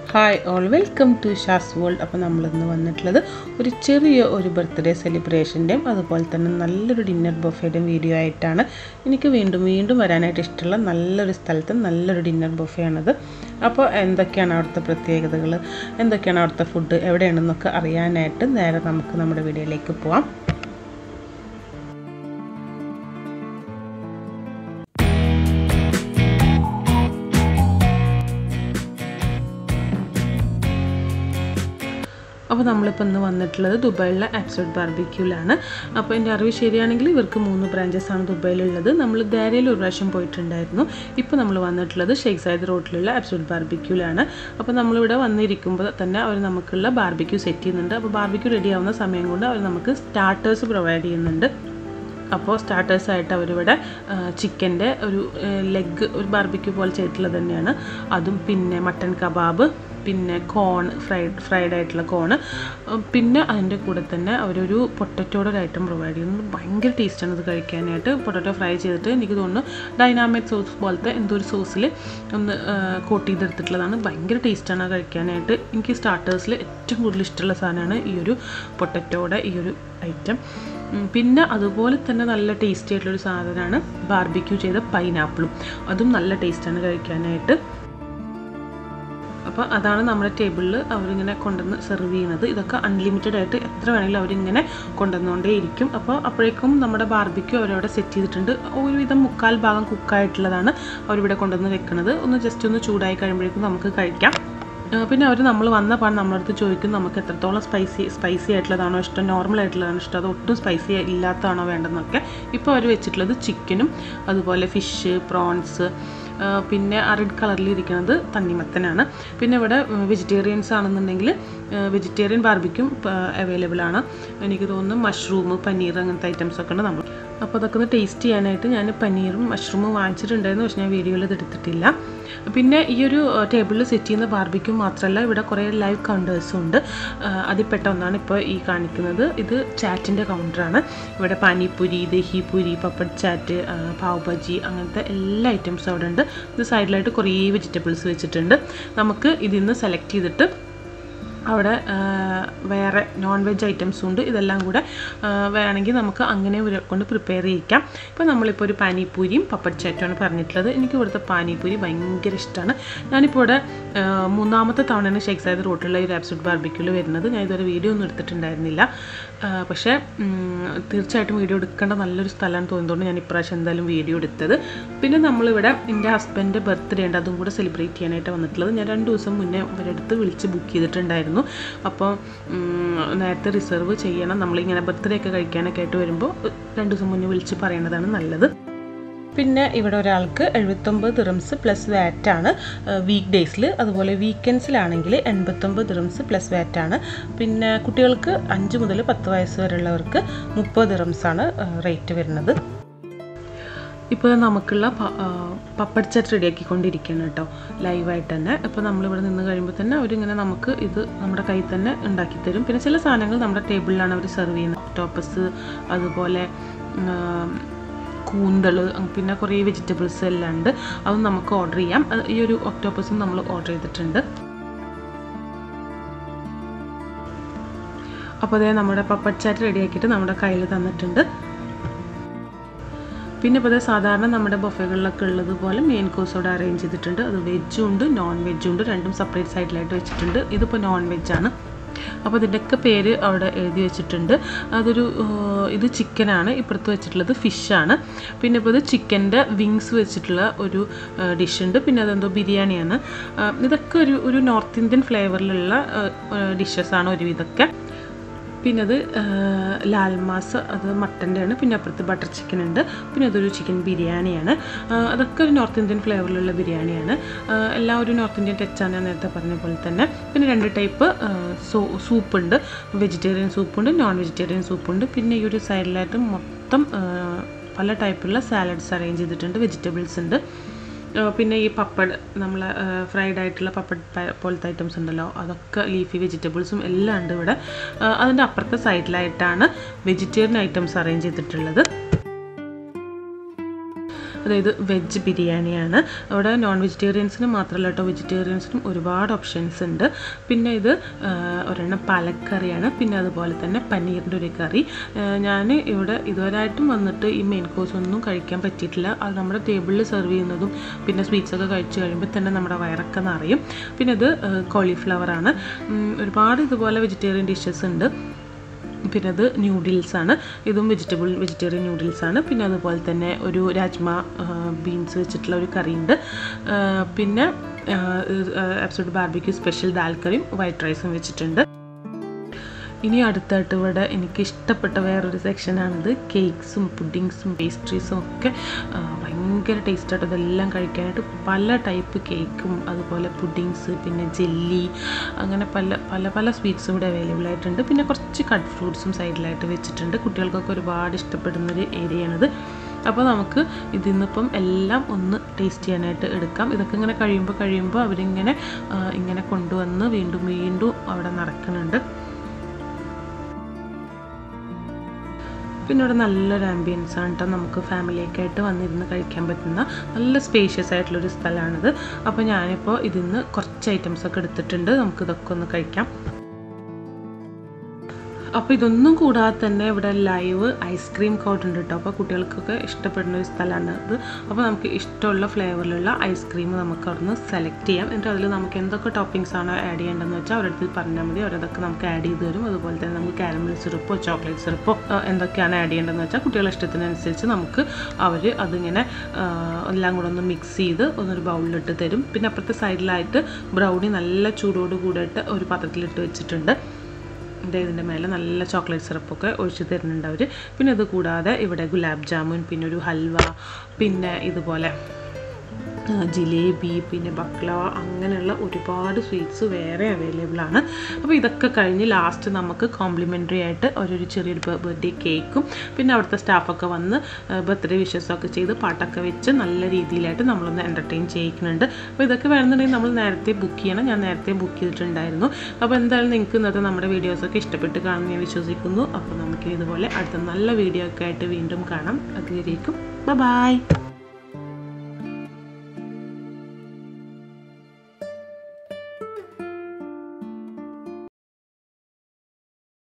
hi all welcome to Shaz world അപ്പോൾ നമ്മളിന്ന് വന്നിട്ടുള്ളത് ഒരു ചെറിയ ഒരു ബർത്ത്ഡേ സെലിബ്രേഷൻ്റെയും അതുപോലെ തന്നെ നല്ലൊരു ഡിന്നർ ബൊഫേയുടെയും വീഡിയോ ആയിട്ടാണ് എനിക്ക് വീണ്ടും വീണ്ടും വരാനായിട്ട് ഇഷ്ടമുള്ള നല്ലൊരു സ്ഥലത്ത് നല്ലൊരു ഡിന്നർ ബൊഫയാണത് അപ്പോൾ എന്തൊക്കെയാണ് അവിടുത്തെ പ്രത്യേകതകൾ എന്തൊക്കെയാണ് അവിടുത്തെ ഫുഡ് എവിടെയാണെന്നൊക്കെ അറിയാനായിട്ട് നേരെ നമുക്ക് നമ്മുടെ വീഡിയോയിലേക്ക് പോവാം അപ്പോൾ നമ്മളിപ്പോൾ ഇന്ന് വന്നിട്ടുള്ളത് ദുബായിലെ ആബ്സോഡ് ബാർബിക്യൂലാണ് അപ്പോൾ എൻ്റെ അറിവ് ശരിയാണെങ്കിൽ ഇവർക്ക് മൂന്ന് ബ്രാഞ്ചസ് ആണ് ദുബായിലുള്ളത് നമ്മൾ ധാരയിൽ ഒരു പ്രാവശ്യം പോയിട്ടുണ്ടായിരുന്നു ഇപ്പോൾ നമ്മൾ വന്നിട്ടുള്ളത് ഷെയ്ഖ് സായിദ് റോഡിലുള്ള ആബ്സോഡ് ബാർബിക്യൂലാണ് അപ്പോൾ നമ്മളിവിടെ വന്നിരിക്കുമ്പോൾ തന്നെ അവർ നമുക്കുള്ള ബാർബിക്യൂ സെറ്റ് ചെയ്യുന്നുണ്ട് അപ്പോൾ ബാർബിക്യൂ റെഡി ആവുന്ന സമയം കൊണ്ട് അവർ നമുക്ക് സ്റ്റാർട്ടേഴ്സ് പ്രൊവൈഡ് ചെയ്യുന്നുണ്ട് അപ്പോൾ സ്റ്റാർട്ടേഴ്സായിട്ട് അവരിവിടെ ചിക്കൻ്റെ ഒരു ലെഗ് ഒരു ബാർബിക്യൂ പോലെ ചെയ്തിട്ടുള്ളത് തന്നെയാണ് അതും പിന്നെ മട്ടൻ കബാബ് പിന്നെ കോൺ ഫ്രൈഡ് ഫ്രൈഡ് ആയിട്ടുള്ള കോണ് പിന്നെ അതിൻ്റെ കൂടെ തന്നെ അവരൊരു പൊട്ടറ്റോയുടെ ഒരു ഐറ്റം പ്രൊവൈഡ് ചെയ്യുന്നു ഭയങ്കര ടേസ്റ്റാണ് ഇത് കഴിക്കാനായിട്ട് പൊട്ടറ്റോ ഫ്രൈ ചെയ്തിട്ട് എനിക്ക് തോന്നുന്നു ഡൈനാമിക് സോസ് പോലത്തെ എന്തോ ഒരു സോസിൽ ഒന്ന് കോട്ട് ചെയ്തെടുത്തിട്ടുള്ളതാണ് ഭയങ്കര ടേസ്റ്റാണ് കഴിക്കാനായിട്ട് എനിക്ക് സ്റ്റാർട്ടേഴ്സിൽ ഏറ്റവും കൂടുതൽ ഇഷ്ടമുള്ള സാധനമാണ് ഈ ഒരു പൊട്ടറ്റോയുടെ ഈ ഒരു ഐറ്റം പിന്നെ അതുപോലെ തന്നെ നല്ല ടേസ്റ്റി ആയിട്ടുള്ളൊരു സാധനമാണ് ബാർബിക്യൂ ചെയ്ത പൈനാപ്പിളും അതും നല്ല ടേസ്റ്റാണ് കഴിക്കാനായിട്ട് അപ്പോൾ അതാണ് നമ്മുടെ ടേബിളിൽ അവരിങ്ങനെ കൊണ്ടുവന്ന് സെർവ് ചെയ്യുന്നത് ഇതൊക്കെ അൺലിമിറ്റഡ് ആയിട്ട് എത്ര വേണമെങ്കിലും അവരിങ്ങനെ കൊണ്ടുവന്നുകൊണ്ടേ ഇരിക്കും അപ്പോൾ അപ്പോഴേക്കും നമ്മുടെ ബാർബിക്യൂ അവരവിടെ സെറ്റ് ചെയ്തിട്ടുണ്ട് ഒരുവിധം മുക്കാൽ ഭാഗം കുക്കായിട്ടുള്ളതാണ് അവരിവിടെ കൊണ്ടുവന്ന് വെക്കുന്നത് ഒന്ന് ജസ്റ്റ് ഒന്ന് ചൂടായി കഴിയുമ്പോഴേക്കും നമുക്ക് കഴിക്കാം പിന്നെ അവർ നമ്മൾ വന്ന പാട് നമ്മളടുത്ത് ചോദിക്കും നമുക്ക് എത്രത്തോളം സ്പൈസി സ്പൈസി ആയിട്ടുള്ളതാണോ ഇഷ്ടം നോർമൽ ആയിട്ടുള്ളതാണോ ഇഷ്ടം അത് ഒട്ടും സ്പൈസി ഇല്ലാത്തതാണോ വേണ്ടതെന്നൊക്കെ ഇപ്പോൾ അവർ വെച്ചിട്ടുള്ളത് ചിക്കനും അതുപോലെ ഫിഷ് പ്രോൺസ് പിന്നെ ആ റെഡ് കളറിൽ ഇരിക്കുന്നത് തണ്ണിമത്തനാണ് പിന്നെ ഇവിടെ വെജിറ്റേറിയൻസ് ആണെന്നുണ്ടെങ്കിൽ വെജിറ്റേറിയൻ ബാർബിക്കും അവൈലബിൾ ആണ് എനിക്ക് തോന്നുന്നു മഷ്റൂം പനീർ അങ്ങനത്തെ ഐറ്റംസ് ഒക്കെ ഉണ്ട് നമ്മൾ അപ്പോൾ അതൊക്കെ ഒന്ന് ടേസ്റ്റ് ചെയ്യാനായിട്ട് ഞാൻ പനീറും മഷ്റൂമും വാങ്ങിച്ചിട്ടുണ്ടായിരുന്നു പക്ഷേ ഞാൻ വീഡിയോയിൽ ഇത് എടുത്തിട്ടില്ല പിന്നെ ഈ ഒരു ടേബിളിൽ സെറ്റ് ചെയ്യുന്ന ബാർബിക്കും മാത്രമല്ല ഇവിടെ കുറേ ലൈവ് കൗണ്ടേഴ്സും ഉണ്ട് അതിൽപ്പെട്ട ഒന്നാണ് ഇപ്പോൾ ഈ കാണിക്കുന്നത് ഇത് ചാറ്റിൻ്റെ കൗണ്ടറാണ് ഇവിടെ പാനിപ്പൂരി ദഹിപൂരി പപ്പട് ചാറ്റ് പാവ് ബജി അങ്ങനത്തെ എല്ലാ ഐറ്റംസും അവിടെ ഉണ്ട് ഇത് സൈഡിലായിട്ട് കുറേ വെജിറ്റബിൾസ് വെച്ചിട്ടുണ്ട് നമുക്ക് ഇതിൽ നിന്ന് സെലക്ട് ചെയ്തിട്ട് അവിടെ വേറെ നോൺ വെജ് ഐറ്റംസും ഉണ്ട് ഇതെല്ലാം കൂടെ വേണമെങ്കിൽ നമുക്ക് അങ്ങനെ കൊണ്ട് പ്രിപ്പയർ ചെയ്യിക്കാം ഇപ്പോൾ നമ്മളിപ്പോൾ ഒരു പാനിപ്പൂരിയും പപ്പട് ചാറ്റുമാണ് പറഞ്ഞിട്ടുള്ളത് എനിക്ക് ഇവിടുത്തെ പാനിപ്പൂരി ഭയങ്കര ഇഷ്ടമാണ് ഞാനിപ്പോൾ ഇവിടെ മൂന്നാമത്തെ തവണയാണ് ഷെയ്ഖ് സായിദ് റോട്ടിലുള്ള ഈ ആബ്സുഡ് ബാർബിക്യൂല് വരുന്നത് ഞാൻ ഇതുവരെ വീഡിയോ ഒന്നും എടുത്തിട്ടുണ്ടായിരുന്നില്ല പക്ഷേ തീർച്ചയായിട്ടും വീഡിയോ എടുക്കേണ്ട നല്ലൊരു സ്ഥലമാണ് തോന്നുന്നതുകൊണ്ട് ഞാൻ ഇപ്രാവശ്യം എന്തായാലും വീഡിയോ എടുത്തത് പിന്നെ നമ്മളിവിടെ എൻ്റെ ഹസ്ബൻഡ് ബർത്ത്ഡേ ഉണ്ട് അതും കൂടെ സെലിബ്രേറ്റ് ചെയ്യാനായിട്ട് വന്നിട്ടുള്ളത് ഞാൻ രണ്ട് ദിവസം മുന്നേ ഇവരടുത്ത് വിളിച്ച് ബുക്ക് ചെയ്തിട്ടുണ്ടായിരുന്നു അപ്പോൾ നേരത്തെ റിസർവ് ചെയ്യണം നമ്മളിങ്ങനെ ബർത്ത്ഡേ ഒക്കെ കഴിക്കാനൊക്കെ ആയിട്ട് വരുമ്പോൾ രണ്ട് ദിവസം മുന്നേ വിളിച്ച് പറയണതാണ് നല്ലത് പിന്നെ ഇവിടെ ഒരാൾക്ക് എഴുപത്തൊമ്പത് ദിറംസ് പ്ലസ് വാറ്റാണ് വീക്ക് ഡേയ്സിൽ അതുപോലെ വീക്കെൻഡ്സിലാണെങ്കിൽ എൺപത്തൊമ്പത് ദിറംസ് പ്ലസ് വാറ്റാണ് പിന്നെ കുട്ടികൾക്ക് അഞ്ച് മുതൽ പത്ത് വയസ്സ് വരെയുള്ളവർക്ക് മുപ്പത് ദിറംസാണ് റേറ്റ് വരുന്നത് ഇപ്പോൾ നമുക്കുള്ള പപ്പട് ചട്ട് റെഡിയാക്കിക്കൊണ്ടിരിക്കുകയാണ് കേട്ടോ ലൈവായിട്ട് തന്നെ ഇപ്പോൾ നമ്മളിവിടെ നിന്ന് കഴിയുമ്പോൾ തന്നെ അവരിങ്ങനെ നമുക്ക് ഇത് നമ്മുടെ കയ്യിൽ തന്നെ ഉണ്ടാക്കി തരും പിന്നെ ചില സാധനങ്ങൾ നമ്മുടെ ടേബിളിലാണ് അവർ സെർവ് ചെയ്യുന്നത് ഒക്ടോപ്പസ് അതുപോലെ കൂന്തൾ പിന്നെ കുറേ വെജിറ്റബിൾസ് എല്ലാം ഉണ്ട് അത് നമുക്ക് ഓർഡർ ചെയ്യാം ഈ ഒരു ഒക്ടോപ്പസും നമ്മൾ ഓർഡർ ചെയ്തിട്ടുണ്ട് അപ്പോൾ അതേ നമ്മുടെ പപ്പട് ചാറ്റ് റെഡിയാക്കിയിട്ട് നമ്മുടെ കയ്യിൽ തന്നിട്ടുണ്ട് പിന്നെ ഇപ്പോൾ സാധാരണ നമ്മുടെ ബൊഫകളിലൊക്കെ ഉള്ളതുപോലെ മെയിൻ കോഴ്സ് അവിടെ അറേഞ്ച് ചെയ്തിട്ടുണ്ട് അത് വെജും ഉണ്ട് നോൺ വെജും ഉണ്ട് രണ്ടും സെപ്പറേറ്റ് സൈഡിലായിട്ട് വെച്ചിട്ടുണ്ട് ഇതിപ്പോൾ നോൺ വെജാണ് അപ്പോൾ ഇതിൻ്റെയൊക്കെ പേര് അവിടെ എഴുതി വെച്ചിട്ടുണ്ട് അതൊരു ഇത് ചിക്കനാണ് ഇപ്പുറത്ത് വെച്ചിട്ടുള്ളത് ഫിഷാണ് പിന്നെ ഇപ്പോൾ ഇത് ചിക്കൻ്റെ വിങ്സ് വെച്ചിട്ടുള്ള ഒരു ഡിഷ് ഉണ്ട് പിന്നെ അതെന്തോ ബിരിയാണിയാണ് ഇതൊക്കെ ഒരു ഒരു നോർത്ത് ഇന്ത്യൻ ഫ്ലേവറിലുള്ള ഡിഷസാണ് ഒരുവിധമൊക്കെ പിന്നെ അത് ലാൽമാസ് അത് മട്ടൻ്റെയാണ് പിന്നെ അപ്പുറത്ത് ബട്ടർ ചിക്കൻ ഉണ്ട് പിന്നെ അതൊരു ചിക്കൻ ബിരിയാണിയാണ് അതൊക്കെ ഒരു നോർത്ത് ഇന്ത്യൻ ഫ്ലേവറിലുള്ള ബിരിയാണിയാണ് എല്ലാം ഒരു നോർത്ത് ഇന്ത്യൻ ടച്ചാണ് ഞാൻ നേരത്തെ പറഞ്ഞ പോലെ തന്നെ പിന്നെ രണ്ട് ടൈപ്പ് സൂ സൂപ്പുണ്ട് വെജിറ്റേറിയൻ സൂപ്പുണ്ട് നോൺ വെജിറ്റേറിയൻ സൂപ്പുണ്ട് പിന്നെ ഈ ഒരു സൈഡിലായിട്ട് മൊത്തം പല ടൈപ്പുള്ള സാലഡ്സ് അറേഞ്ച് ചെയ്തിട്ടുണ്ട് വെജിറ്റബിൾസ് ഉണ്ട് പിന്നെ ഈ പപ്പട് നമ്മൾ ഫ്രൈഡ് ആയിട്ടുള്ള പപ്പട് പോലത്തെ ഐറ്റംസ് ഉണ്ടല്ലോ അതൊക്കെ ലീഫി വെജിറ്റബിൾസും എല്ലാം ഉണ്ട് ഇവിടെ അതിൻ്റെ അപ്പുറത്തെ സൈഡിലായിട്ടാണ് വെജിറ്റേറിയൻ ഐറ്റംസ് അറേഞ്ച് ചെയ്തിട്ടുള്ളത് അതായത് വെജ് ബിരിയാണിയാണ് അവിടെ നോൺ വെജിറ്റേറിയൻസിനും മാത്രമല്ല കേട്ടോ വെജിറ്റേറിയൻസിനും ഒരുപാട് ഓപ്ഷൻസ് ഉണ്ട് പിന്നെ ഇത് ആ, ഒരെണ്ണം പാലക്കറിയാണ് പിന്നെ അതുപോലെ തന്നെ പനീറിൻ്റെ ഒരു കറി ഞാൻ ഇവിടെ ഇതുവരെയായിട്ടും വന്നിട്ട് ഈ മെയിൻ കോഴ്സ് ഒന്നും കഴിക്കാൻ പറ്റിയിട്ടില്ല അത് നമ്മുടെ ടേബിളിൽ സെർവ് ചെയ്യുന്നതും പിന്നെ സ്വീറ്റ്സ് ഒക്കെ കഴിച്ച് കഴിയുമ്പോൾ തന്നെ നമ്മുടെ വയറൊക്കെ നിറയും പിന്നെ ഇത് കോളിഫ്ലവറാണ് ഒരുപാട് ഇതുപോലെ വെജിറ്റേറിയൻ ഡിഷസ് ഉണ്ട് പിന്നെ അത് ന്യൂഡിൽസാണ് ഇതും വെജിറ്റബിൾ വെജിറ്റേറിയൻ ന്യൂഡിൽസാണ് പിന്നെ അതുപോലെ തന്നെ ഒരു രാജ്മ ബീൻസ് വെച്ചിട്ടുള്ള ഒരു കറിയുണ്ട് ആ, പിന്നെ അബ്സോട്ട് ബാർബിക്യൂ സ്പെഷ്യൽ ദാൽ കറിയും വൈറ്റ് റൈസും വെച്ചിട്ടുണ്ട് ഇനി അടുത്തായിട്ട് ഇവിടെ എനിക്ക് ഇഷ്ടപ്പെട്ട വേറൊരു സെക്ഷനാണിത് കേക്ക്സും പുഡിങ്സും പേസ്ട്രീസും ഒക്കെ ആ, ഭയങ്കര ടേസ്റ്റായിട്ട് ഇതെല്ലാം കഴിക്കാനായിട്ട് പല ടൈപ്പ് കേക്കും അതുപോലെ പുഡിങ്സ് പിന്നെ ജെല്ലി അങ്ങനെ പല പല പല സ്വീറ്റ്സും ഇവിടെ അവൈലബിൾ ആയിട്ടുണ്ട് പിന്നെ കുറച്ച് കട്ട് ഫ്രൂട്ട്സും സൈഡിലായിട്ട് വെച്ചിട്ടുണ്ട് കുട്ടികൾക്കൊക്കെ ഒരുപാട് ഇഷ്ടപ്പെടുന്നൊരു ഏരിയയാണിത് അപ്പോൾ നമുക്ക് ഇതിൽ നിന്നിപ്പം എല്ലാം ഒന്ന് ടേസ്റ്റ് ചെയ്യാനായിട്ട് എടുക്കാം ഇതൊക്കെ ഇങ്ങനെ കഴിയുമ്പോൾ കഴിയുമ്പോൾ അവരിങ്ങനെ ആ, ഇങ്ങനെ കൊണ്ടുവന്ന് വീണ്ടും വീണ്ടും അവിടെ നടക്കുന്നുണ്ട് പിന്നെ ഇവിടെ നല്ലൊരു ആംബിയൻസ് ആണ് കേട്ടോ നമുക്ക് ഫാമിലിയൊക്കെ ആയിട്ട് വന്നിരുന്ന് കഴിക്കാൻ പറ്റുന്ന നല്ല സ്പേഷ്യസ് ആയിട്ടുള്ളൊരു സ്ഥലമാണിത് അപ്പോൾ ഞാനിപ്പോൾ ഇതിൽ നിന്ന് കുറച്ച് ഐറ്റംസ് ഒക്കെ എടുത്തിട്ടുണ്ട് നമുക്ക് ഇതൊക്കെ ഒന്ന് കഴിക്കാം അപ്പോൾ ഇതൊന്നും കൂടാതെ തന്നെ ഇവിടെ ലൈവ് ഐസ്ക്രീം കോട്ട് ഉണ്ട് കേട്ടോ അപ്പോൾ കുട്ടികൾക്കൊക്കെ ഇഷ്ടപ്പെടുന്ന ഒരു സ്ഥലമാണ് ഇത് അപ്പോൾ നമുക്ക് ഇഷ്ടമുള്ള ഫ്ലേവറിലുള്ള ഐസ്ക്രീം നമുക്ക് അവിടുന്ന് സെലക്ട് ചെയ്യാം എന്നിട്ട് അതിൽ നമുക്ക് എന്തൊക്കെ ടോപ്പിംഗ്സ് ആണ് ആഡ് ചെയ്യേണ്ടതെന്ന് വെച്ചാൽ അവരുടെ അടുത്ത് പറഞ്ഞാൽ മതി അവരതൊക്കെ നമുക്ക് ആഡ് ചെയ്ത് തരും അതുപോലെ തന്നെ നമുക്ക് കാരമൽ സിറപ്പോ ചോക്ലേറ്റ് സിറപ്പോ എന്തൊക്കെയാണ് ആഡ് ചെയ്യേണ്ടതെന്ന് വെച്ചാൽ കുട്ടികളുടെ ഇഷ്ടത്തിനനുസരിച്ച് നമുക്ക് അവർ അതിങ്ങനെ ആ, എല്ലാം കൂടെ ഒന്ന് മിക്സ് ചെയ്ത് ഒന്നൊരു ബൗളിലിട്ട് തരും പിന്നെ അപ്പുറത്തെ സൈഡിലായിട്ട് ബ്രൗണി നല്ല ചൂടോട് കൂടിയിട്ട് ഒരു പാത്രത്തിലിട്ട് വെച്ചിട്ടുണ്ട് ദേ ഇതിൻ്റെ മേലെ നല്ല ചോക്ലേറ്റ് സിറപ്പൊക്കെ ഒഴിച്ച് തരുന്നുണ്ട് അവർ പിന്നെ ഇത് കൂടാതെ ഇവിടെ ഗുലാബ് ജാമുൻ പിന്നെ ഒരു ഹൽവ പിന്നെ ഇതുപോലെ ആ, ജിലേബി പിന്നെ ബക്ലവ അങ്ങനെയുള്ള ഒരുപാട് സ്വീറ്റ്സ് വേറെ അവൈലബിൾ ആണ് അപ്പോൾ ഇതൊക്കെ കഴിഞ്ഞ് ലാസ്റ്റ് നമുക്ക് കോംപ്ലിമെൻ്ററി ആയിട്ട് ഒരു ചെറിയൊരു ബർത്ത്ഡേ കേക്കും പിന്നെ അവിടുത്തെ സ്റ്റാഫൊക്കെ വന്ന് ബർത്ത്ഡേ വിഷസൊക്കെ ചെയ്ത് പാട്ടൊക്കെ വെച്ച് നല്ല രീതിയിലായിട്ട് നമ്മളൊന്ന് എൻ്റർടൈൻ ചെയ്യിക്കുന്നുണ്ട് അപ്പോൾ ഇതൊക്കെ വേണമെന്നുണ്ടെങ്കിൽ നമ്മൾ നേരത്തെ ബുക്ക് ചെയ്യണം ഞാൻ നേരത്തെ ബുക്ക് ചെയ്തിട്ടുണ്ടായിരുന്നു അപ്പോൾ എന്തായാലും നിങ്ങൾക്ക് ഇന്നത്തെ നമ്മുടെ വീഡിയോസൊക്കെ ഇഷ്ടപ്പെട്ട് കാണുമെന്ന് ഞാൻ വിശ്വസിക്കുന്നു അപ്പോൾ നമുക്ക് ഇതുപോലെ അടുത്ത നല്ല വീഡിയോ ഒക്കെ ആയിട്ട് വീണ്ടും കാണാം അതുവരേക്കും ബൈ